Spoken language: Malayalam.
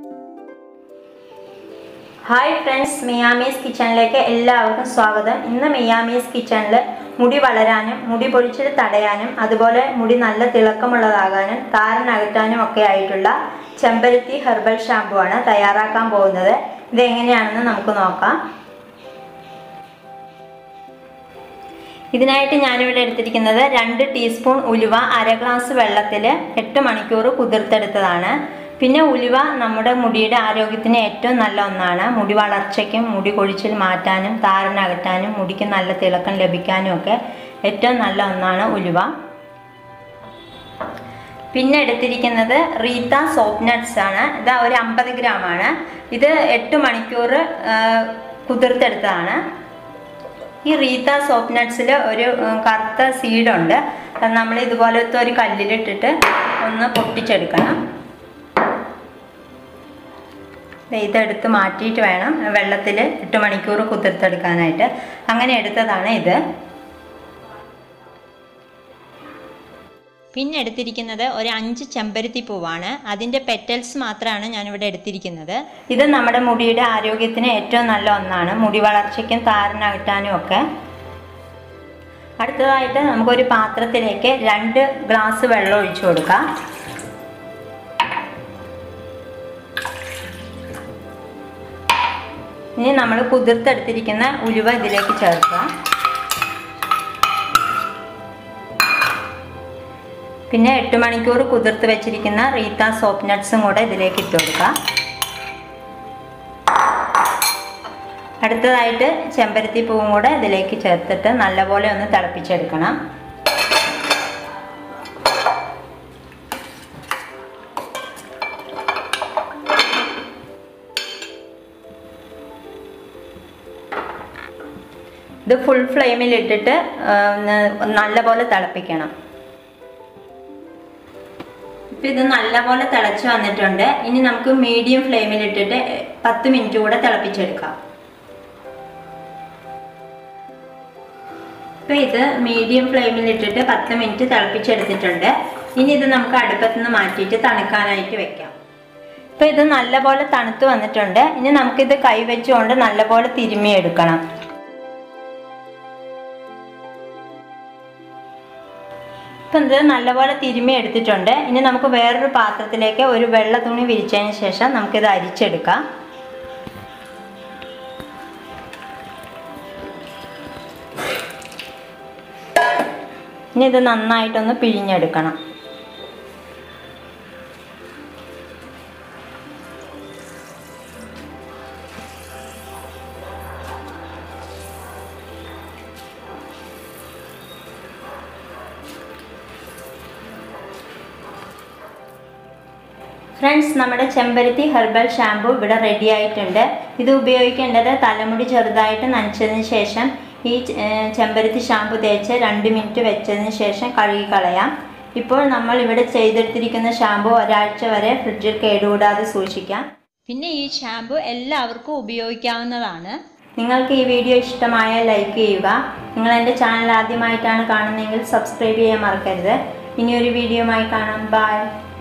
ഹായ് ഫ്രണ്ട്സ് മിയാമീസ് കിച്ചണിലേക്ക് എല്ലാവർക്കും സ്വാഗതം ഇന്ന് മിയാമീസ് കിച്ചണിൽ മുടി വളരാനും മുടി പൊഴിച്ചിൽ തടയാനും അതുപോലെ മുടി നല്ല തിളക്കമുള്ളതാകാനും താരനകറ്റാനും ഒക്കെ ആയിട്ടുള്ള ചെമ്പരത്തി ഹെർബൽ ഷാമ്പു ആണ് തയ്യാറാക്കാൻ പോകുന്നത് ഇതെങ്ങനെയാണെന്ന് നമുക്ക് നോക്കാം ഇതിനായിട്ട് ഞാനിവിടെ എടുത്തിരിക്കുന്നത് രണ്ട് ടീസ്പൂൺ ഉലുവ അര ഗ്ലാസ് വെള്ളത്തിൽ എട്ട് മണിക്കൂർ കുതിർത്തെടുത്തതാണ് പിന്നെ ഉലുവ നമ്മുടെ മുടിയുടെ ആരോഗ്യത്തിന് ഏറ്റവും നല്ല ഒന്നാണ് മുടി വളർച്ചയ്ക്കും മുടി കൊഴിച്ചിൽ മാറ്റാനും താരനകറ്റാനും മുടിക്ക് നല്ല തിളക്കം ലഭിക്കാനും ഒക്കെ ഏറ്റവും നല്ല ഒന്നാണ് ഉലുവ പിന്നെ എടുത്തിരിക്കുന്നത് റീത്ത സോപ്പ് നട്ട്സ് ആണ് ഇത് ഒരു അമ്പത് ഗ്രാം ആണ് ഇത് എട്ട് മണിക്കൂർ കുതിർത്തെടുത്തതാണ് ഈ റീത്ത സോപ്പ് നട്ട്സിൽ ഒരു കറുത്ത സീഡുണ്ട് അത് നമ്മൾ ഇതുപോലത്തെ ഒരു കല്ലിലിട്ടിട്ട് ഒന്ന് പൊട്ടിച്ചെടുക്കണം ഇതെടുത്ത് മാറ്റിയിട്ട് വേണം വെള്ളത്തിൽ എട്ട് മണിക്കൂർ കുതിർത്തെടുക്കാനായിട്ട് അങ്ങനെ എടുത്തതാണ് ഇത് പിന്നെ എടുത്തിരിക്കുന്നത് ഒരു അഞ്ച് ചെമ്പരത്തി പൂവാണ് അതിൻ്റെ പെറ്റൽസ് മാത്രമാണ് ഞാനിവിടെ എടുത്തിരിക്കുന്നത് ഇത് നമ്മുടെ മുടിയുടെ ആരോഗ്യത്തിന് ഏറ്റവും നല്ല ഒന്നാണ് മുടി വളർച്ചയ്ക്കും താരനകറ്റാനും ഒക്കെ അടുത്തതായിട്ട് നമുക്കൊരു പാത്രത്തിലേക്ക് രണ്ട് ഗ്ലാസ് വെള്ളം ഒഴിച്ചു കൊടുക്കാം ഇനി നമ്മൾ കുതിർത്തെടുത്തിരിക്കുന്ന ഉലുവ ഇതിലേക്ക് ചേർക്കാം പിന്നെ എട്ട് മണിക്കൂർ കുതിർത്ത് വെച്ചിരിക്കുന്ന റീത്ത സോപ്പ് നട്ട്സും കൂടെ ഇതിലേക്ക് ഇട്ട് കൊടുക്കാം അടുത്തതായിട്ട് ചെമ്പരത്തി പൂവും കൂടെ ഇതിലേക്ക് ചേർത്തിട്ട് നല്ലപോലെ ഒന്ന് തിളപ്പിച്ചെടുക്കണം ഇത് ഫുൾ ഫ്ലെയിമിൽ ഇട്ടിട്ട് നല്ലപോലെ തിളപ്പിക്കണം ഇപ്പം ഇത് നല്ലപോലെ തിളച്ച് വന്നിട്ടുണ്ട് ഇനി നമുക്ക് മീഡിയം ഫ്ലെയിമിൽ ഇട്ടിട്ട് പത്ത് മിനിറ്റ് കൂടെ തിളപ്പിച്ചെടുക്കാം ഇപ്പം ഇത് മീഡിയം ഫ്ലെയിമിൽ ഇട്ടിട്ട് പത്ത് മിനിറ്റ് തിളപ്പിച്ചെടുത്തിട്ടുണ്ട് ഇനി ഇത് നമുക്ക് അടുപ്പത്ത് നിന്ന് മാറ്റിയിട്ട് തണുക്കാനായിട്ട് വെക്കാം ഇപ്പം ഇത് നല്ലപോലെ തണുത്ത് വന്നിട്ടുണ്ട് ഇനി നമുക്കിത് കൈവച്ചുകൊണ്ട് നല്ലപോലെ തിരുമ്മിയെടുക്കണം ഇപ്പം ഇത് നല്ലപോലെ തിരുമ്മി എടുത്തിട്ടുണ്ട് ഇനി നമുക്ക് വേറൊരു പാത്രത്തിലേക്ക് ഒരു വെള്ള തുണി വിരിച്ചതിന് ശേഷം നമുക്കിത് അരിച്ചെടുക്കാം ഇനി ഇത് നന്നായിട്ടൊന്ന് പിഴിഞ്ഞെടുക്കണം ഫ്രണ്ട്സ് നമ്മുടെ ചെമ്പരത്തി ഹെർബൽ ഷാമ്പു ഇവിടെ റെഡി ആയിട്ടുണ്ട് ഇത് ഉപയോഗിക്കേണ്ടത് തലമുടി ചെറുതായിട്ട് നനച്ചതിന് ശേഷം ഈ ചെമ്പരത്തി ഷാമ്പു തേച്ച് രണ്ട് മിനിറ്റ് വെച്ചതിന് ശേഷം കഴുകി കളയാം ഇപ്പോൾ നമ്മൾ ഇവിടെ ചെയ്തെടുത്തിരിക്കുന്ന ഷാമ്പു ഒരാഴ്ച വരെ ഫ്രിഡ്ജിൽ കേടുകൂടാതെ സൂക്ഷിക്കാം പിന്നെ ഈ ഷാമ്പു എല്ലാവർക്കും ഉപയോഗിക്കാവുന്നതാണ് നിങ്ങൾക്ക് ഈ വീഡിയോ ഇഷ്ടമായാൽ ലൈക്ക് ചെയ്യുക നിങ്ങൾ എൻ്റെ ചാനൽ ആദ്യമായിട്ടാണ് കാണുന്നതെങ്കിൽ സബ്സ്ക്രൈബ് ചെയ്യാൻ മറക്കരുത് ഇനിയൊരു വീഡിയോയുമായി കാണാം ബൈ